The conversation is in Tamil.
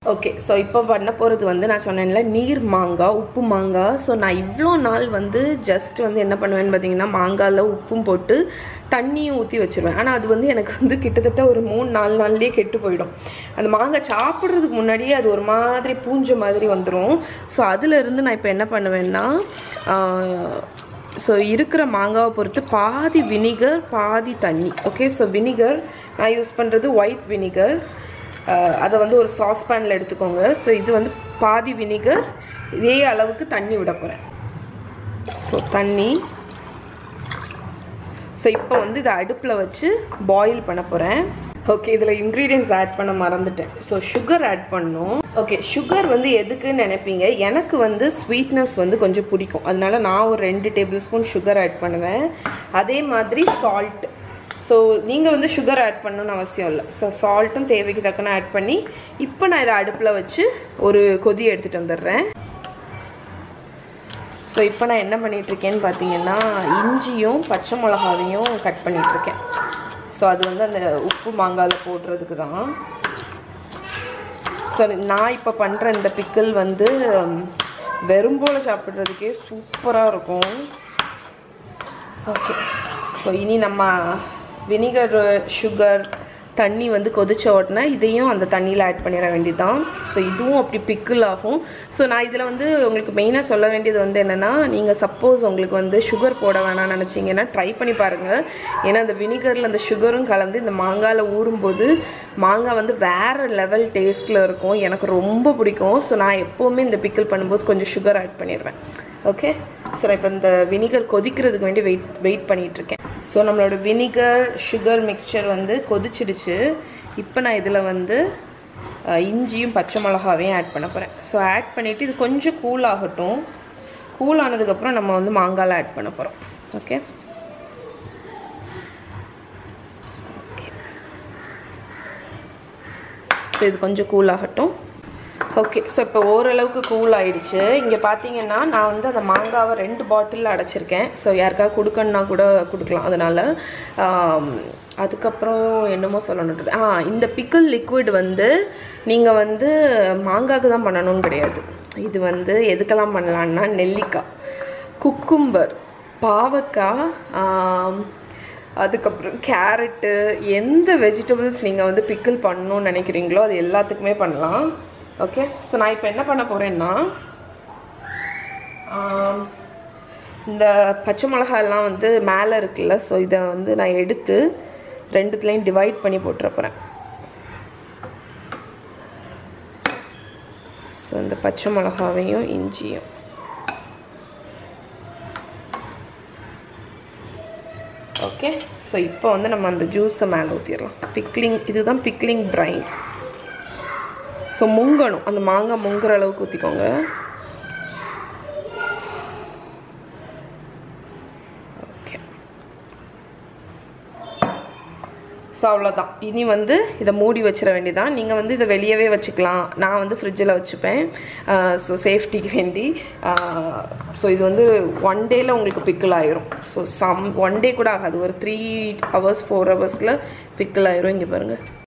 ஓகே ஸோ இப்போ பண்ண போகிறது வந்து நான் சொன்னேன்ல நீர் மாங்காய் உப்பு மாங்காய் ஸோ நான் இவ்வளோ நாள் வந்து ஜஸ்ட் வந்து என்ன பண்ணுவேன்னு பார்த்தீங்கன்னா மாங்காயில் உப்பும் போட்டு தண்ணியும் ஊற்றி வச்சுருவேன் ஆனால் அது வந்து எனக்கு வந்து கிட்டத்தட்ட ஒரு மூணு நாலு நாள்லேயே கெட்டு போயிடும் அந்த மாங்காய் சாப்பிட்றதுக்கு முன்னாடியே அது ஒரு மாதிரி பூஞ்ச மாதிரி வந்துடும் ஸோ அதிலிருந்து நான் இப்போ என்ன பண்ணுவேன்னா ஸோ இருக்கிற மாங்காவை பொறுத்து பாதி வினிகர் பாதி தண்ணி ஓகே ஸோ வினிகர் நான் யூஸ் பண்ணுறது ஒயிட் வினிகர் அதை வந்து ஒரு சாஸ்பேனில் எடுத்துக்கோங்க ஸோ இது வந்து பாதி வினிகர் இதே அளவுக்கு தண்ணி விட போகிறேன் ஸோ தண்ணி ஸோ இப்போ வந்து இதை அடுப்பில் வச்சு பாயில் பண்ண போகிறேன் ஓகே இதில் இன்க்ரீடியன்ஸ் ஆட் பண்ண மறந்துட்டேன் ஸோ சுகர் ஆட் பண்ணணும் ஓகே சுகர் வந்து எதுக்குன்னு நினைப்பீங்க எனக்கு வந்து ஸ்வீட்னஸ் வந்து கொஞ்சம் பிடிக்கும் அதனால நான் ஒரு ரெண்டு டேபிள் ஸ்பூன் சுகர் ஆட் பண்ணுவேன் அதே மாதிரி சால்ட் ஸோ நீங்கள் வந்து சுகர் ஆட் பண்ணணும்னு அவசியம் இல்லை ஸோ சால்ட்டும் தேவைக்கு தக்கன ஆட் பண்ணி இப்போ நான் இதை அடுப்பில் வச்சு ஒரு கொதி எடுத்துகிட்டு வந்துடுறேன் ஸோ இப்போ நான் என்ன பண்ணிகிட்ருக்கேன்னு பார்த்தீங்கன்னா இஞ்சியும் பச்சை மிளகாவையும் கட் பண்ணிகிட்ருக்கேன் ஸோ அது வந்து அந்த உப்பு மாங்காயில் போடுறதுக்கு தான் ஸோ நான் இப்போ பண்ணுற இந்த பிக்கிள் வந்து வெறும்போல சாப்பிட்றதுக்கே சூப்பராக இருக்கும் ஓகே ஸோ இனி நம்ம வினிகர் சுகர் தண்ணி வந்து கொதிச்ச உடனே இதையும் அந்த தண்ணியில் ஆட் பண்ணிட வேண்டியதுதான் ஸோ இதுவும் அப்படி பிக்கிள் ஆகும் ஸோ நான் இதில் வந்து உங்களுக்கு மெயினாக சொல்ல வேண்டியது வந்து என்னென்னா நீங்கள் சப்போஸ் உங்களுக்கு வந்து சுகர் போட வேணாம்னு நினச்சிங்கன்னா ட்ரை பண்ணி பாருங்கள் ஏன்னா அந்த வினிகரில் அந்த சுகரும் கலந்து இந்த மாங்காயில் ஊறும்போது மாங்காய் வந்து வேறு லெவல் டேஸ்ட்டில் இருக்கும் எனக்கு ரொம்ப பிடிக்கும் ஸோ நான் எப்போவுமே இந்த பிக்கிள் பண்ணும்போது கொஞ்சம் சுகர் ஆட் பண்ணிடுவேன் ஓகே ஸோ நான் இப்போ இந்த வினிகர் கொதிக்கிறதுக்கு வேண்டி வெயிட் வெயிட் பண்ணிகிட்ருக்கேன் ஸோ நம்மளோட வினிகர் சுகர் மிக்சர் வந்து கொதிச்சிடுச்சு இப்போ நான் இதில் வந்து இஞ்சியும் பச்சை மிளகாவையும் ஆட் பண்ண போகிறேன் ஸோ ஆட் பண்ணிவிட்டு இது கொஞ்சம் கூல் ஆகட்டும் கூல் ஆனதுக்கப்புறம் நம்ம வந்து மாங்காயில் ஆட் பண்ண போகிறோம் ஓகே ஓகே ஸோ இது கொஞ்சம் கூல் ஆகட்டும் ஓகே ஸோ இப்போ ஓரளவுக்கு கூல் ஆயிடுச்சு இங்கே பார்த்தீங்கன்னா நான் வந்து அந்த மாங்காவை ரெண்டு பாட்டிலில் அடைச்சிருக்கேன் ஸோ யாருக்காவது கொடுக்கணுன்னா கூட கொடுக்கலாம் அதனால் அதுக்கப்புறம் என்னமோ சொல்லணுன்றது ஆ இந்த பிக்கிள் லிக்விட் வந்து நீங்கள் வந்து மாங்காய்க்கு தான் பண்ணணும்னு கிடையாது இது வந்து எதுக்கெல்லாம் பண்ணலான்னா நெல்லிக்காய் குக்கும்பர் பாவக்காய் அதுக்கப்புறம் கேரட்டு எந்த வெஜிடபிள்ஸ் நீங்கள் வந்து பிக்கிள் பண்ணணும்னு நினைக்கிறீங்களோ அது எல்லாத்துக்குமே பண்ணலாம் ஓகே ஸோ நான் இப்போ என்ன பண்ண போகிறேன்னா இந்த பச்சை மிளகாயெல்லாம் வந்து மேலே இருக்குல்ல ஸோ இதை வந்து நான் எடுத்து ரெண்டுத்துலேயும் டிவைட் பண்ணி போட்டுற போகிறேன் ஸோ இந்த பச்சை மிளகாவையும் இஞ்சியும் ஓகே ஸோ இப்போ வந்து நம்ம அந்த ஜூஸை மேலே ஊற்றிடலாம் பிக்லிங் இதுதான் பிக்லிங் ப்ரைன் ஸோ முங்கணும் அந்த மாங்காய் முங்குற அளவுக்கு ஊற்றிக்கோங்க ஓகே ஸோ அவ்வளோதான் இனி வந்து இதை மூடி வச்சிட வேண்டியதான் நீங்கள் வந்து இதை வெளியவே வச்சுக்கலாம் நான் வந்து ஃப்ரிட்ஜில் வச்சுப்பேன் ஸோ சேஃப்டிக்கு வேண்டி ஸோ இது வந்து ஒன் டேயில் உங்களுக்கு பிக்கிள் ஆயிரும் ஸோ சம் ஒன் டே கூட ஆகாது ஒரு த்ரீ ஹவர்ஸ் ஃபோர் ஹவர்ஸில் பிக்கிள் ஆயிரும் இங்கே பாருங்கள்